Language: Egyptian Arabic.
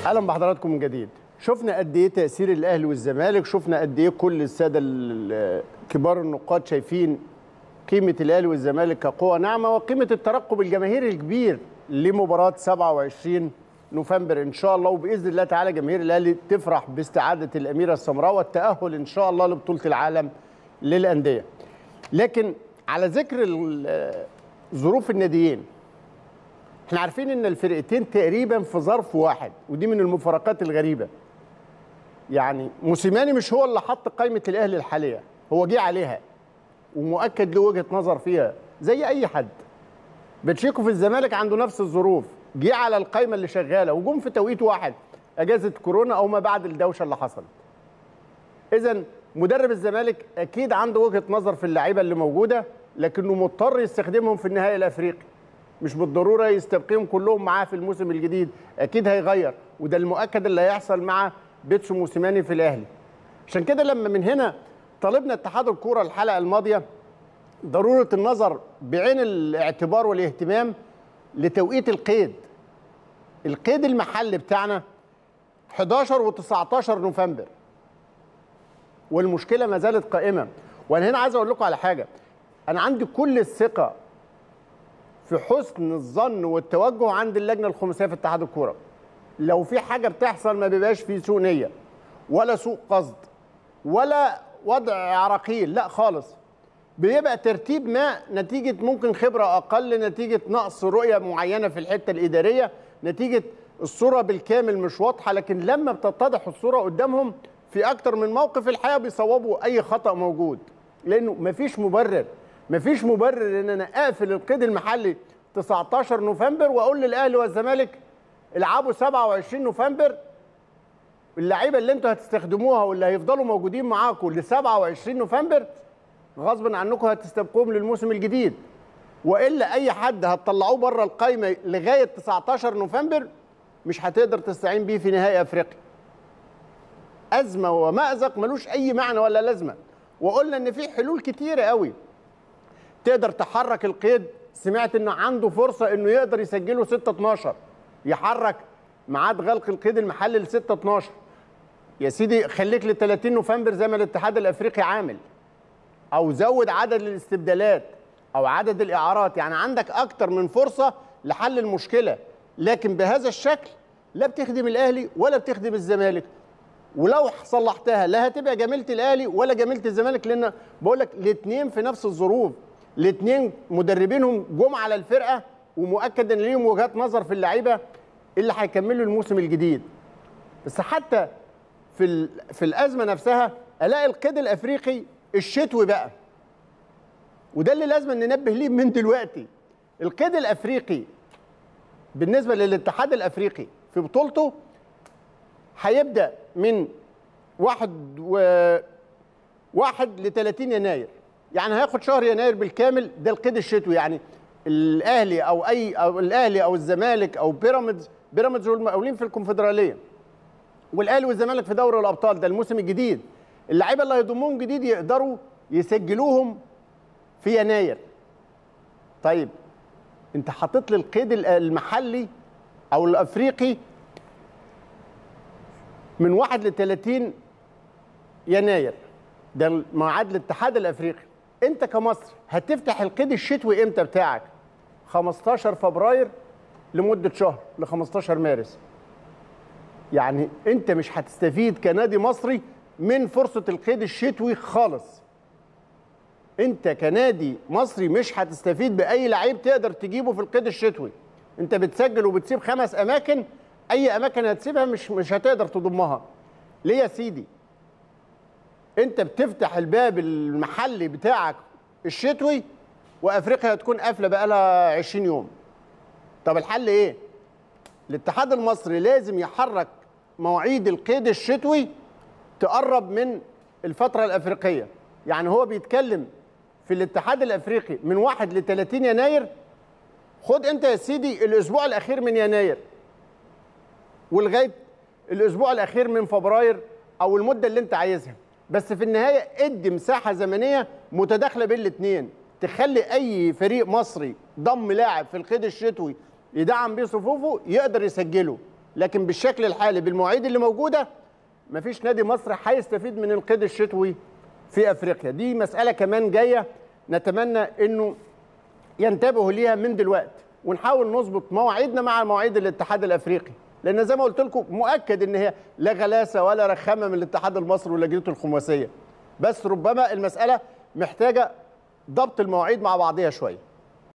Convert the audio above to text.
اهلا بحضراتكم من جديد شفنا قد ايه تاثير الاهلي والزمالك شفنا قد ايه كل الساده ال- كبار النقاد شايفين قيمه الاهلي والزمالك كقوه ناعمه وقيمه الترقب الجماهيري الكبير لمباراه 27 نوفمبر ان شاء الله وباذن الله تعالى جماهير الاهلي تفرح باستعاده الاميره السمراء والتاهل ان شاء الله لبطوله العالم للانديه لكن على ذكر ال- ظروف الناديين احنا عارفين ان الفرقتين تقريبا في ظرف واحد ودي من المفارقات الغريبه يعني موسيماني مش هو اللي حط قائمه الاهلي الحاليه هو جه عليها ومؤكد له وجهه نظر فيها زي اي حد باتشيكو في الزمالك عنده نفس الظروف جه على القائمه اللي شغاله وجم في توقيت واحد اجازه كورونا او ما بعد الدوشه اللي حصلت اذا مدرب الزمالك اكيد عنده وجهه نظر في اللعيبه اللي موجوده لكنه مضطر يستخدمهم في النهائي الافريقي مش بالضروره يستبقيهم كلهم معاه في الموسم الجديد اكيد هيغير وده المؤكد اللي هيحصل مع بيتسو موسيماني في الاهلي عشان كده لما من هنا طالبنا اتحاد الكوره الحلقه الماضيه ضروره النظر بعين الاعتبار والاهتمام لتوقيت القيد القيد المحلي بتاعنا 11 و19 نوفمبر والمشكله ما زالت قائمه وانا هنا عايز اقول لكم على حاجه انا عندي كل الثقه في حسن الظن والتوجه عند اللجنه الخماسيه في اتحاد الكوره لو في حاجه بتحصل ما بيبقاش في سوء نيه ولا سوء قصد ولا وضع عراقيل لا خالص بيبقى ترتيب ما نتيجه ممكن خبره اقل نتيجه نقص رؤيه معينه في الحته الاداريه نتيجه الصوره بالكامل مش واضحه لكن لما بتتضح الصوره قدامهم في اكتر من موقف الحقيقه بيصوبوا اي خطا موجود لانه مفيش مبرر مفيش مبرر ان انا اقفل القيد المحلي 19 نوفمبر واقول للاهلي والزمالك العبوا 27 نوفمبر اللعيبه اللي انتوا هتستخدموها واللي هيفضلوا موجودين معاكم ل 27 نوفمبر غصبا عنكم هتستبقوهم للموسم الجديد والا اي حد هتطلعوه بره القايمه لغايه 19 نوفمبر مش هتقدر تستعين بيه في نهائي افريقيا ازمه ومازق ملوش اي معنى ولا لازمه وقلنا ان في حلول كتيره قوي تقدر تحرك القيد سمعت انه عنده فرصه انه يقدر يسجله 6 12 يحرك ميعاد غلق القيد المحلي ل 6 12 يا سيدي خليك ل 30 نوفمبر زي ما الاتحاد الافريقي عامل او زود عدد الاستبدالات او عدد الاعارات يعني عندك اكتر من فرصه لحل المشكله لكن بهذا الشكل لا بتخدم الاهلي ولا بتخدم الزمالك ولو صلحتها لا هتبقى جميله الاهلي ولا جميله الزمالك لان بقول لك الاثنين في نفس الظروف الاثنين مدربينهم جم على الفرقه ومؤكد ان ليهم وجهات نظر في اللعيبه اللي هيكملوا الموسم الجديد بس حتى في ال- في الازمه نفسها الاقي القيد الافريقي الشتوي بقى وده اللي لازم ننبه ليه من دلوقتي القيد الافريقي بالنسبه للاتحاد الافريقي في بطولته هيبدا من واحد و واحد ل 30 يناير يعني هياخد شهر يناير بالكامل ده القيد الشتوي يعني الاهلي او اي او الاهلي او الزمالك او بيراميدز بيراميدز والمقاولين في الكونفدراليه والاهلي والزمالك في دوري الابطال ده الموسم الجديد اللعيبه اللي هيضموهم جديد يقدروا يسجلوهم في يناير طيب انت حاطط لي القيد المحلي او الافريقي من 1 ل 30 يناير ده ميعاد الاتحاد الافريقي انت كمصر هتفتح القيد الشتوي امتى بتاعك 15 فبراير لمده شهر ل 15 مارس يعني انت مش هتستفيد كنادي مصري من فرصه القيد الشتوي خالص انت كنادي مصري مش هتستفيد باي لعيب تقدر تجيبه في القيد الشتوي انت بتسجل وبتسيب خمس اماكن اي اماكن هتسيبها مش مش هتقدر تضمها ليه يا سيدي انت بتفتح الباب المحلي بتاعك الشتوي وافريقيا هتكون قافله بقالها 20 يوم طب الحل ايه الاتحاد المصري لازم يحرك مواعيد القيد الشتوي تقرب من الفتره الافريقيه يعني هو بيتكلم في الاتحاد الافريقي من 1 ل 30 يناير خد انت يا سيدي الاسبوع الاخير من يناير ولغايه الاسبوع الاخير من فبراير او المده اللي انت عايزها بس في النهايه ادي مساحه زمنيه متداخله بين الاثنين تخلي اي فريق مصري ضم لاعب في القيد الشتوي يدعم بيه صفوفه يقدر يسجله لكن بالشكل الحالي بالمواعيد اللي موجوده مفيش نادي مصري هيستفيد من القيد الشتوي في افريقيا دي مساله كمان جايه نتمنى انه ينتبهوا ليها من دلوقتي ونحاول نظبط مواعيدنا مع مواعيد الاتحاد الافريقي لان زي ما قلت لكم مؤكد ان هي لا غلاسه ولا رخامه من الاتحاد المصري ولجنته الخماسيه بس ربما المساله محتاجه ضبط المواعيد مع بعضها شويه